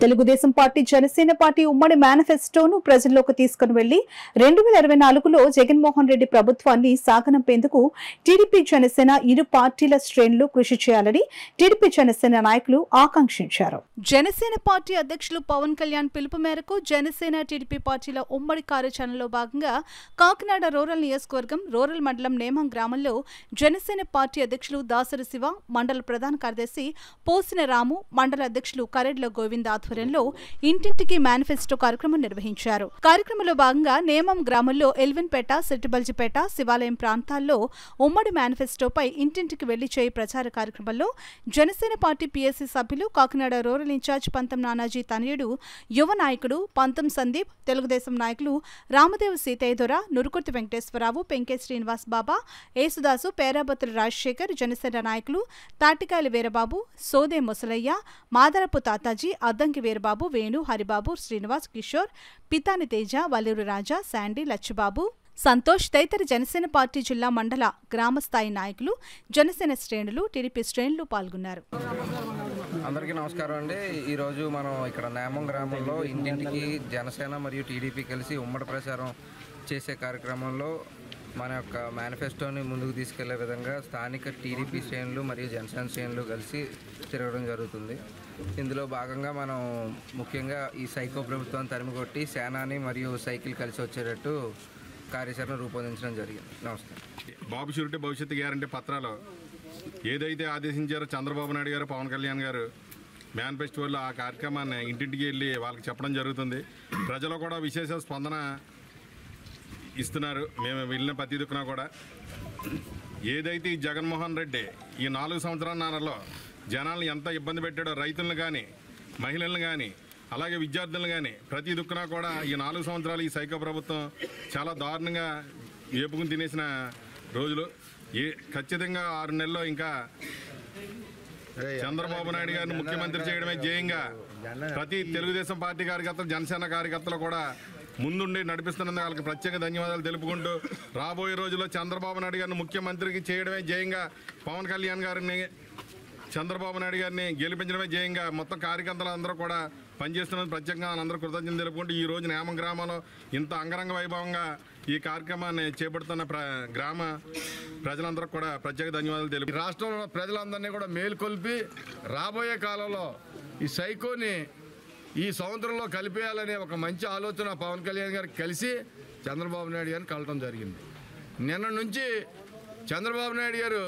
Telugu Desam party Janasena party ఉమ్మడి మేనిఫెస్టోను ప్రజల్లోకి తీసుకుని వెళ్లి రెండు వేల ఇరవై నాలుగులో జగన్మోహన్ రెడ్డి ప్రభుత్వాన్ని సాగనంపేందుకు టీడీపీ జనసేన ఇరు పార్టీల శ్రేణులు కృషి చేయాలని టీడీపీ జనసేన నాయకులు ఆకాంక్షించారు జనసేన పార్టీ అధ్యక్షులు పవన్ కళ్యాణ్ పిలుపు మేరకు జనసేన టీడీపీ పార్టీల ఉమ్మడి కార్యాచరణలో భాగంగా కాకినాడ రూరల్ నియోజకవర్గం రూరల్ మండలం నేమం గ్రామంలో జనసేన పార్టీ అధ్యక్షులు దాసరి శివ మండల ప్రధాన కార్యదర్శి పోసిన రాము మండల అధ్యక్షులు కరెడ్ల గోవింద్ ఆధ్వర్యంలో ఇంటింటికి మేనిఫెస్టో కార్యక్రమం నిర్వహించారు కార్యక్రమంలో భాగంగా నేమం గ్రామంలో ఎల్విన్పేట సెట్టిబల్జిపేట శివాలయం ప్రాంతాల్లో ఉమ్మడి మేనిఫెస్టోపై ఇంటింటికి వెళ్లి చేయి ప్రచార కార్యక్రమంలో జనసేన పార్టీ పీఎస్సీ సభ్యులు కాకినాడ రూరల్ ఇన్ఛార్జ్ పంతం నానాజీ తనయుడు యువ నాయకుడు పంతం సందీప్ తెలుగుదేశం నాయకులు రామదేవ్ సీతయ్యదొర నురుకుర్తి వెంకటేశ్వరరావు పెంకే శ్రీనివాస్ బాబా ఏసుదాసు పేరాబత్తుల రాజశేఖర్ జనసేన నాయకులు తాటికాయల వీరబాబు సోదే ముసలయ్య మాదరపు తాతాజీ అద్దంకి వీరబాబు వేణు హరిబాబు శ్రీనివాస్ కిషోర్ పితాని తేజ వల్లూరు రాజా శాండీ లచ్చిబాబు సంతోష్ తదితర జనసేన పార్టీ జిల్లా మండల గ్రామ స్థాయి నాయకులు జనసేన శ్రేణులు టీడీపీ శ్రేణులు పాల్గొన్నారు అందరికీ నమస్కారం అండి ఈరోజు మనం ఇక్కడ నేమం గ్రామంలో ఇంటింటికి జనసేన మరియు టీడీపీ కలిసి ఉమ్మడి ప్రచారం చేసే కార్యక్రమంలో మన యొక్క మేనిఫెస్టోని ముందుకు తీసుకెళ్లే విధంగా స్థానిక టీడీపీ శ్రేణులు మరియు జనసేన శ్రేణులు కలిసి తిరగడం జరుగుతుంది ఇందులో భాగంగా మనం ముఖ్యంగా ఈ సైకో ప్రభుత్వాన్ని తరిమికొట్టి సేనాని మరియు సైకిల్ కలిసి వచ్చేటట్టు కార్యాచరణ రూపొందించడం జరిగింది నమస్కారం బాబు షూరిటీ భవిష్యత్తు గ్యారంటీ పత్రాలు ఏదైతే ఆదేశించారో చంద్రబాబు నాయుడు గారు పవన్ కళ్యాణ్ గారు మేనిఫెస్టోలో ఆ కార్యక్రమాన్ని ఇంటింటికి వెళ్ళి వాళ్ళకి చెప్పడం జరుగుతుంది ప్రజలు కూడా విశేష స్పందన ఇస్తున్నారు మేము వెళ్ళిన ప్రతి దిక్కున కూడా ఏదైతే ఈ జగన్మోహన్ రెడ్డి ఈ నాలుగు సంవత్సరాల జనాలను ఎంత ఇబ్బంది పెట్టాడో రైతులను కానీ మహిళలను కానీ అలాగే విద్యార్థులను కానీ ప్రతి దుక్కున కూడా ఈ నాలుగు సంవత్సరాలు ఈ సైకో ప్రభుత్వం చాలా దారుణంగా ఏపుకుని తినేసిన రోజులు ఏ ఖచ్చితంగా ఆరు నెలల్లో ఇంకా చంద్రబాబు నాయుడు గారిని ముఖ్యమంత్రి చేయడమే ధ్యేయంగా ప్రతి తెలుగుదేశం పార్టీ కార్యకర్తలు జనసేన కార్యకర్తలు కూడా ముందుండి నడిపిస్తున్నందుకు వాళ్ళకి ప్రత్యేక ధన్యవాదాలు తెలుపుకుంటూ రాబోయే రోజుల్లో చంద్రబాబు నాయుడు గారిని ముఖ్యమంత్రికి చేయడమే ధ్యేయంగా పవన్ కళ్యాణ్ గారిని చంద్రబాబు నాయుడు గారిని గెలిపించడమే ధ్యేయంగా మొత్తం కార్యకర్తలు అందరూ కూడా పనిచేస్తున్నందుకు ప్రత్యేకంగా అందరూ కృతజ్ఞతలు తెలుపుకుంటూ ఈ రోజు నేమం గ్రామంలో ఇంత అంగరంగ వైభవంగా ఈ కార్యక్రమాన్ని చేపడుతున్న ప్ర గ్రామ ప్రజలందరూ కూడా ప్రత్యేక ధన్యవాదాలు తెలుపు ఈ రాష్ట్రంలో ప్రజలందరినీ కూడా మేల్కొల్పి రాబోయే కాలంలో ఈ సైకోని ఈ సముద్రంలో కలిపేయాలనే ఒక మంచి ఆలోచన పవన్ కళ్యాణ్ గారికి కలిసి చంద్రబాబు నాయుడు గారిని కలవటం జరిగింది నిన్న నుంచి చంద్రబాబు నాయుడు గారు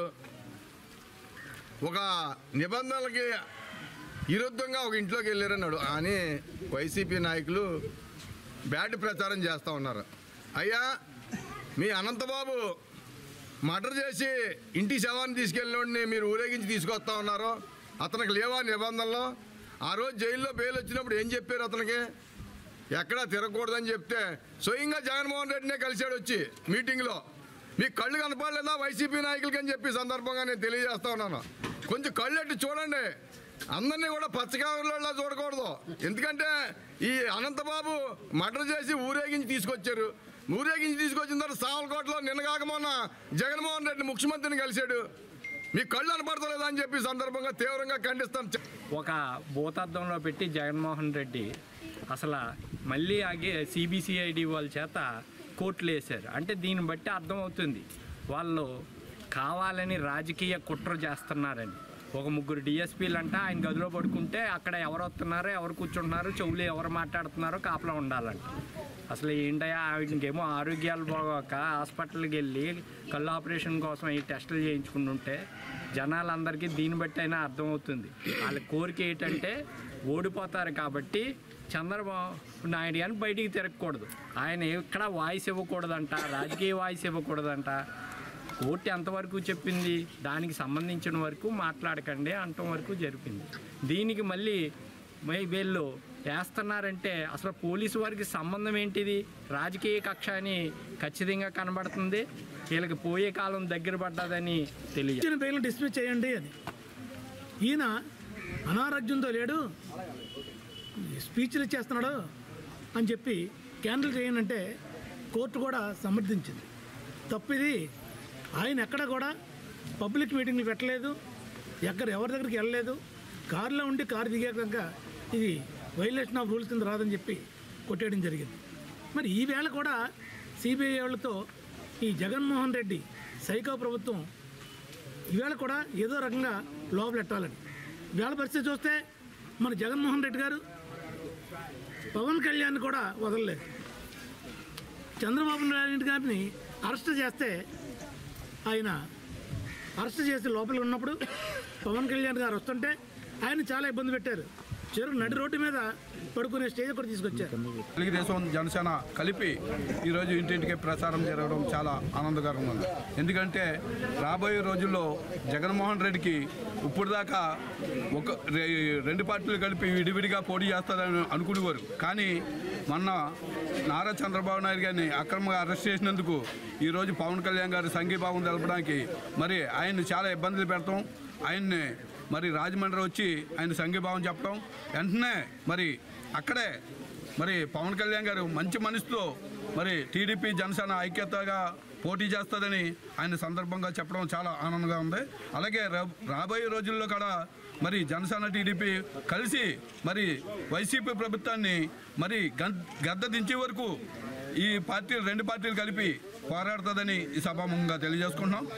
ఒక నిబంధనలకి విరుద్ధంగా ఒక ఇంట్లోకి వెళ్ళారన్నాడు అని వైసీపీ నాయకులు బ్యాడ్ ప్రచారం చేస్తూ ఉన్నారు అయ్యా మీ అనంతబాబు మర్డర్ చేసి ఇంటి శవాన్ని తీసుకెళ్ళినోడిని మీరు ఊరేగించి తీసుకొస్తా ఉన్నారు అతనికి లేవా నిబంధనలు ఆ రోజు జైల్లో బెయిల్ వచ్చినప్పుడు ఏం చెప్పారు అతనికి ఎక్కడా తిరగకూడదని చెప్తే స్వయంగా జగన్మోహన్ రెడ్డినే కలిశాడు వచ్చి మీటింగ్లో మీకు కళ్ళు కనపడలేదా వైసీపీ నాయకులకి అని చెప్పి సందర్భంగా నేను తెలియజేస్తా ఉన్నాను కొంచెం కళ్ళు ఎట్టి చూడండి అందరినీ కూడా పచ్చకారులలో చూడకూడదు ఎందుకంటే ఈ అనంతబాబు మర్డర్ చేసి ఊరేగించి తీసుకొచ్చారు ఊరేగించి తీసుకొచ్చిన తర్వాత సావలకోటలో నిన్నగాక మొన్న జగన్మోహన్ రెడ్డి ముఖ్యమంత్రిని కలిశాడు మీ కళ్ళు కనపడతలేదా అని చెప్పి సందర్భంగా తీవ్రంగా ఖండిస్తాం ఒక భూతార్థంలో పెట్టి జగన్మోహన్ రెడ్డి అసలు మళ్ళీ ఆగే సిబిసిఐడి వాళ్ళ చేత కోర్టులు వేశారు అంటే దీన్ని బట్టి అర్థమవుతుంది వాళ్ళు కావాలని రాజకీయ కుట్ర చేస్తున్నారని ఒక ముగ్గురు డిఎస్పీలు అంట ఆయన గదిలో పడుకుంటే అక్కడ ఎవరు వస్తున్నారో ఎవరు కూర్చుంటున్నారో చెవులు ఎవరు మాట్లాడుతున్నారో కాపలా ఉండాలంట అసలు ఏంటయ్యా ఆవిడకేమో ఆరోగ్యాలు బాగోక హాస్పిటల్కి వెళ్ళి కళ్ళు ఆపరేషన్ కోసం ఈ టెస్టులు చేయించుకుంటుంటే జనాలందరికీ దీన్ని బట్టి అయినా అర్థమవుతుంది వాళ్ళ కోరిక ఏంటంటే ఓడిపోతారు కాబట్టి చంద్రబాబు నాయుడు గారిని బయటికి తిరగకూడదు ఆయన ఎక్కడ వాయిస్ ఇవ్వకూడదంట రాజకీయ వాయిస్ ఇవ్వకూడదంట కోర్టు ఎంతవరకు చెప్పింది దానికి సంబంధించిన వరకు మాట్లాడకండి అంటం వరకు జరిపింది దీనికి మళ్ళీ మై వీళ్ళు వేస్తున్నారంటే అసలు పోలీసు వారికి సంబంధం ఏంటిది రాజకీయ కక్ష అని ఖచ్చితంగా కనబడుతుంది వీళ్ళకి పోయే కాలం దగ్గర పడ్డదని తెలియదు ఇచ్చిన బెయిల్ని డిస్మిస్ చేయండి అని ఈయన అనారోగ్యంతో లేడు స్పీచ్లు ఇచ్చేస్తున్నాడు అని చెప్పి క్యాన్సిల్ చేయండి అంటే కోర్టు కూడా సమర్థించింది తప్పిది ఆయన ఎక్కడ కూడా పబ్లిక్ మీటింగ్లు పెట్టలేదు ఎక్కడ ఎవరి దగ్గరికి వెళ్ళలేదు కారులో ఉండి కారు దిగాక ఇది వైలేషన్ ఆఫ్ రూల్స్ కింద రాదని చెప్పి కొట్టేయడం జరిగింది మరి ఈ వేళ కూడా సిబిఐ వాళ్ళతో ఈ జగన్మోహన్ రెడ్డి సైకో ప్రభుత్వం ఈవేళ కూడా ఏదో రకంగా లోపలెట్టాలని వేళ పరిస్థితి చూస్తే మన జగన్మోహన్ రెడ్డి గారు పవన్ కళ్యాణ్ కూడా వదలలేదు చంద్రబాబు నాయుడు గారిని అరెస్ట్ చేస్తే ఆయన అరెస్ట్ చేసి లోపల ఉన్నప్పుడు పవన్ కళ్యాణ్ గారు వస్తుంటే ఆయన చాలా ఇబ్బంది పెట్టారు చివరికి నడి రోడ్డు మీద పడుకునే స్టేజ్ కూడా తీసుకొచ్చారు తెలుగుదేశం జనసేన కలిపి ఈరోజు ఇంటింటికి ప్రచారం జరగడం చాలా ఆనందకరంగా ఉంది ఎందుకంటే రాబోయే రోజుల్లో జగన్మోహన్ రెడ్డికి ఇప్పుడు దాకా ఒక రె- రెండు పార్టీలు కలిపి విడివిడిగా పోటీ చేస్తారని అనుకునేవారు కానీ మొన్న నారా చంద్రబాబు నాయుడు గారిని అక్రమంగా అరెస్ట్ చేసినందుకు ఈరోజు పవన్ కళ్యాణ్ గారి సంఘీభావం తెలపడానికి మరి ఆయన్ని చాలా ఇబ్బందులు పెడతాం ఆయన్ని మరి రాజమండ్రి వచ్చి ఆయన సంఘీభావం చెప్పడం వెంటనే మరి అక్కడే మరి పవన్ కళ్యాణ్ గారు మంచి మనసుతో మరి టీడీపీ జనసేన ఐక్యతగా పోటీ చేస్తుందని ఆయన సందర్భంగా చెప్పడం చాలా ఆనందంగా ఉంది అలాగే రా- రాబోయే రోజుల్లో కూడా మరి జనసేన టీడీపీ కలిసి మరి వైసీపీ ప్రభుత్వాన్ని మరి గన్- గద్ద దించే వరకు ఈ పార్టీలు రెండు పార్టీలు కలిపి పోరాడుతుందని ఈ సభాముఖంగా తెలియజేసుకుంటున్నాం